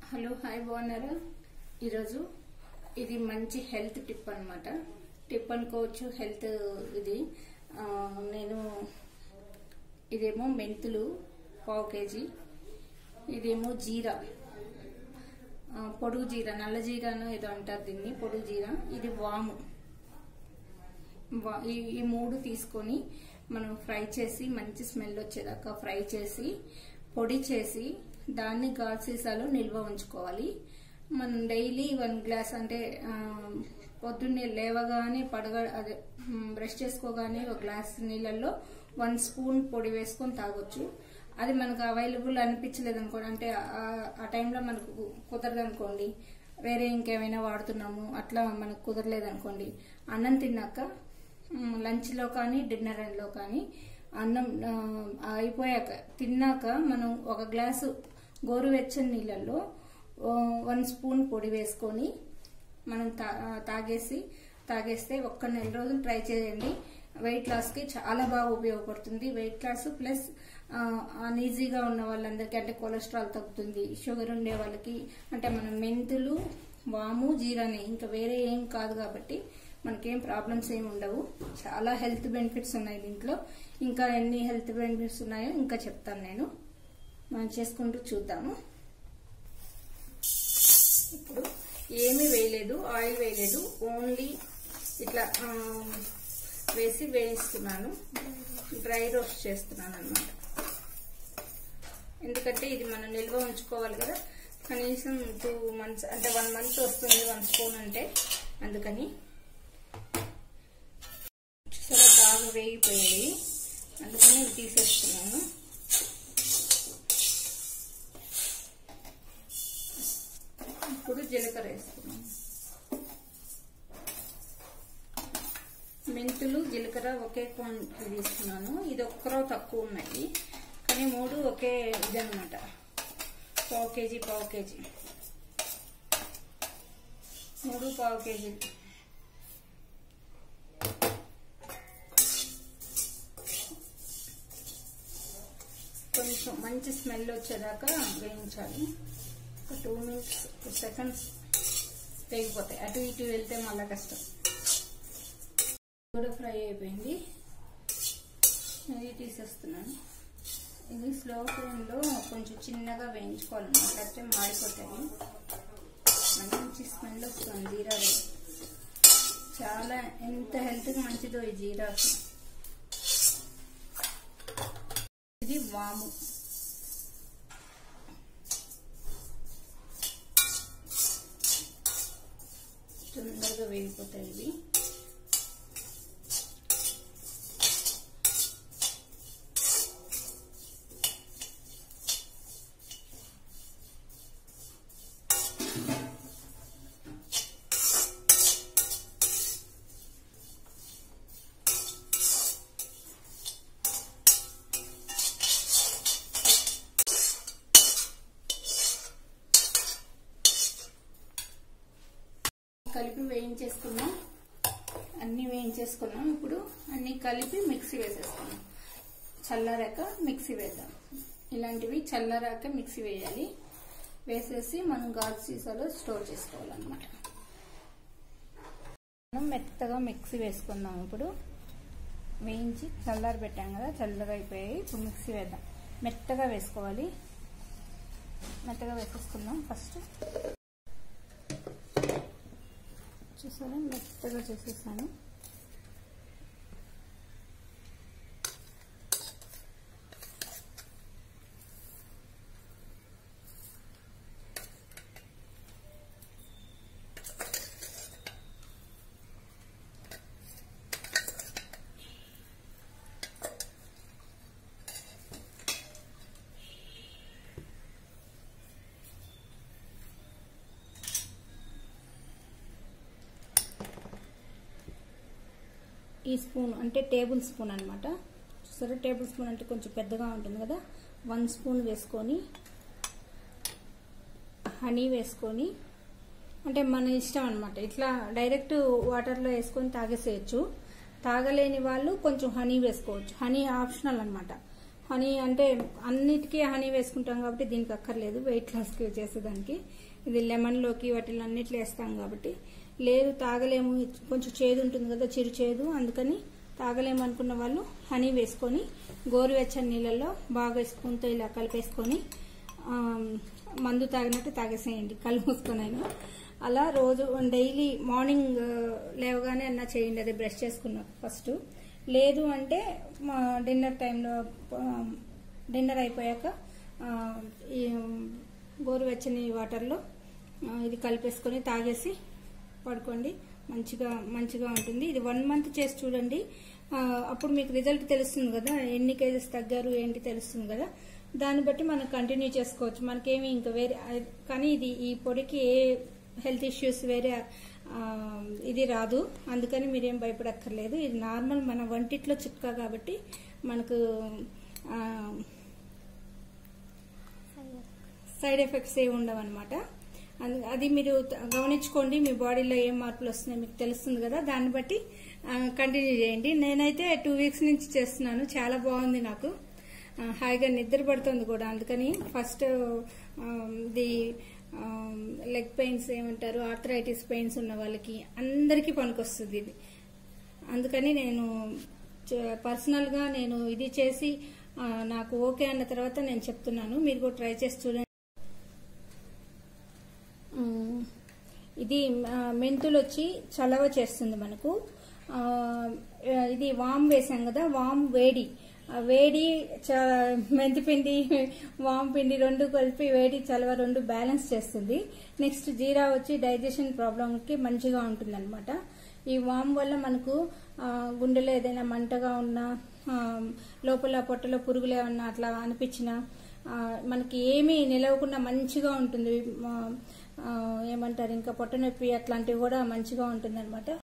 Hello hi బాగున్నారా ఈరోజు ఇది మంచి హెల్త్ టిప్ అన్నమాట టిప్ అనుకోవచ్చు హెల్త్ ఇది ఆ, నేను ఇదేమో మెంతులు పావు కేజీ ఇదేమో జీరా ఆ, పొడుగు జీరా నల్ల జీరాను ఏదో అంటారు దీన్ని పొడుగు జీరా ఇది వాము వా- ఈ ఈ మూడు తీసుకొని మనం ఫ్రై చేసి మంచి స్మెల్ వచ్చేదాకా ఫ్రై చేసి పొడి చేసి దాన్ని గాజు సీసాలో నిల్వ ఉంచుకోవాలి మనం డైలీ వన్ గ్లాస్ అంటే ఆ, పొద్దున్నే లేవగానే పడగ అదే మ్, బ్రష్ చేసుకోగానే ఒక గ్లాస్ నీళ్ళల్లో వన్ స్పూన్ పొడి వేసుకొని తాగొచ్చు అది మనకు అవైలబుల్ అనిపించలేదు అనుకోండి అంటే ఆ- ఆ టైంలో మనకు కుదరదు అనుకోండి వేరే ఇంకేమైనా వాడుతున్నాము అట్లా మనకు కుదరలేదు అనుకోండి అన్నం తిన్నాక మ్, లంచ్లో కానీ డిన్నర్లో కానీ అన్నం ఆ, అయిపోయాక తిన్నాక మనం ఒక గ్లాసు గోరువెచ్చని నీళ్ళల్లో ఓ, వన్ స్పూన్ పొడి వేసుకొని మనం తా తాగేసి తాగేస్తే ఒక్క నెల రోజులు ట్రై చేయండి వెయిట్ లాస్కి చాలా బాగా ఉపయోగపడుతుంది వెయిట్ లాస్ ప్లస్ అన్ఈజీగా ఉన్న వాళ్ళందరికీ అంటే కొలెస్ట్రాల్ తగ్గుతుంది షుగర్ ఉండే వాళ్ళకి అంటే మనం మెంతులు వాము జీరాని ఇంకా వేరే ఏం కాదు కాబట్టి మనకేం ప్రాబ్లమ్స్ ఏమి ఉండవు చాలా హెల్త్ బెనిఫిట్స్ ఉన్నాయి దీంట్లో ఇంకా ఎన్ని హెల్త్ బెనిఫిట్స్ ఉన్నాయో ఇంకా చెప్తాను నేను మనం చేసుకుంటూ చూద్దాము ఇప్పుడు ఏమీ వేయలేదు ఆయిల్ వేయలేదు ఓన్లీ ఇట్లా ఆ, వేసి వేయిస్తున్నాను డ్రై రోస్ట్ చేస్తున్నాను అనమాట ఎందుకంటే ఇది మనం నిల్వ ఉంచుకోవాలి కదా కనీసం టూ మంత్స్ అంటే వన్ మంత్ వస్తుంది వన్ స్పూన్ అంటే అందుకని చూసారా బాగా వేగిపోయాయి అందుకని ఇవి తీసేస్తున్నాను ఇప్పుడు జీలకర్ర వేస్తున్నాను మెంతులు జీలకర్ర ఒకే క్వాంటిటీ తీసుకున్నాను ఇది ఒక్కరో తక్కువ ఉన్నాయి కానీ మూడు ఒకే ఇదనమాట పావు కేజీ పావు కేజీ మూడు పావు కేజీ కొంచెం మంచి స్మెల్ వచ్చేదాకా వేయించాలి ఒక టూ మినిట్స్ టూ సెకండ్స్ తెగిపోతాయి అటు ఇటు వెళ్తే మళ్ళీ కష్టం కూడా ఫ్రై అయిపోయింది ఇది తీసేస్తున్నాను ఇది స్లో ఫ్లేమ్లో కొంచెం చిన్నగా వేయించుకోవాలన్నమాట లేకపోతే మాడిపోతాయి మంచి స్మెల్ వస్తుంది జీరా వేసి చాలా ఎంత హెల్త్కి మంచిదో ఈ జీరా అసలు. ఇది వాము తొందరగా వేగిపోతాయి ఇవి కలిపి వేయించేసుకున్నాం అన్నీ వేయించేసుకున్నాం ఇప్పుడు అన్నీ కలిపి మిక్సీ వేసేసుకున్నాం చల్లారాక మిక్సీ వేద్దాం ఇలాంటివి చల్లారాక మిక్సీ వేయాలి వేసేసి మనం గాజు సీసాలో స్టోర్ చేసుకోవాలన్నమాట మనం మెత్తగా మిక్సీ వేసుకుందాం ఇప్పుడు వేయించి చల్లారి పెట్టాం కదా చల్లగా అయిపోయాయి ఇప్పుడు మిక్సీ వేద్దాం మెత్తగా వేసుకోవాలి మెత్తగా వేసేసుకుందాం ఫస్ట్ చూసారా మెత్తగా చేసేసాను ఈ స్పూన్ అంటే టేబుల్ స్పూన్ అనమాట చూసారా టేబుల్ స్పూన్ అంటే కొంచెం పెద్దగా ఉంటుంది కదా వన్ స్పూన్ వేసుకొని హనీ వేసుకొని అంటే మన ఇష్టం అనమాట ఇట్లా డైరెక్ట్ వాటర్లో వేసుకొని తాగేసేయచ్చు తాగలేని వాళ్ళు కొంచెం హనీ వేసుకోవచ్చు హనీ ఆప్షనల్ అనమాట హనీ అంటే అన్నిటికీ హనీ వేసుకుంటాం కాబట్టి దీనికి అక్కర్లేదు వెయిట్ లాస్కి చేసేదానికి ఇది లెమన్లోకి వాటిలో అన్నిట్లో వేస్తాం కాబట్టి లేదు తాగలేము కొంచెం చేదు ఉంటుంది కదా చిరు చేదు అందుకని తాగలేము అనుకున్న వాళ్ళు హనీ వేసుకొని గోరువెచ్చని నీళ్ళల్లో బాగా స్పూన్తో ఇలా కలిపేసుకొని ఆ, మందు తాగినట్టు తాగేసేయండి కళ్ళు మూసుకొనైనా అలా రోజు డైలీ మార్నింగ్ ఆ, లేవగానే అన్న చేయండి అది బ్రష్ చేసుకున్నాక ఫస్ట్ లేదు అంటే మా డిన్నర్ టైంలో ఆ, డిన్నర్ అయిపోయాక ఆ, ఈ గోరువెచ్చని వాటర్లో ఆ, ఇది కలిపేసుకొని తాగేసి పడుకోండి మంచిగా మంచిగా ఉంటుంది ఇది వన్ మంత్ చేసి చూడండి ఆ, అప్పుడు మీకు రిజల్ట్ తెలుస్తుంది కదా ఎన్ని కేజెస్ తగ్గారు ఏంటి తెలుస్తుంది కదా దాన్ని బట్టి మనం కంటిన్యూ చేసుకోవచ్చు మనకేమి ఇంకా వేరే ఆ- కానీ ఇది ఈ పొడికి ఏ హెల్త్ ఇష్యూస్ వేరే ఆ, ఇది రాదు అందుకని మీరేం భయపడక్కర్లేదు ఇది నార్మల్ మన వంటిట్లో చిట్కా కాబట్టి మనకు ఆ, సైడ్ ఎఫెక్ట్స్ ఏమి ఉండవు అనమాట అది మీరు త- గమనించుకోండి మీ బాడీలో ఏం మార్పులు వస్తున్నాయి మీకు తెలుస్తుంది కదా దాన్ని బట్టి కంటిన్యూ చేయండి నేనైతే టూ వీక్స్ నుంచి చేస్తున్నాను చాలా బాగుంది నాకు ఆ, హాయిగా నిద్ర పడుతుంది కూడా అందుకని ఫస్ట్ ది లెగ్ పెయిన్స్ ఏమంటారు ఆర్థరైటిస్ పెయిన్స్ ఉన్న వాళ్ళకి అందరికీ పనికొస్తుంది ఇది అందుకని నేను చ- పర్సనల్గా నేను ఇది చేసి ఆ, నాకు ఓకే అన్న తర్వాత నేను చెప్తున్నాను మీరు కూడా ట్రై చేసి చూడండి ఉమ్, ఇది ఆ, మెంతులు వచ్చి చలవ చేస్తుంది మనకు ఆ, ఇది వామ్ వేసాం కదా వామ్ వేడి ఆ వేడి చ- మెంతిపిండి వామ్ పిండి రెండు కలిపి వేడి చలవ రెండు బ్యాలెన్స్ చేస్తుంది నెక్స్ట్ జీరా వచ్చి డైజెషన్ ప్రాబ్లంకి మంచిగా ఉంటుంది ఈ వామ్ వల్ల మనకు ఆ, గుండెలో ఏదైనా మంటగా ఉన్నా ఆ, లోపల పొట్టలో పురుగులు ఏమన్నా అట్లా అనిపించినా ఆ, మనకి ఏమీ నిలవకుండా మంచిగా ఉంటుంది ఆ, ఆ, ఏమంటారు ఇంకా పొట్ట నొప్పి అట్లాంటివి కూడా మంచిగా ఉంటుంది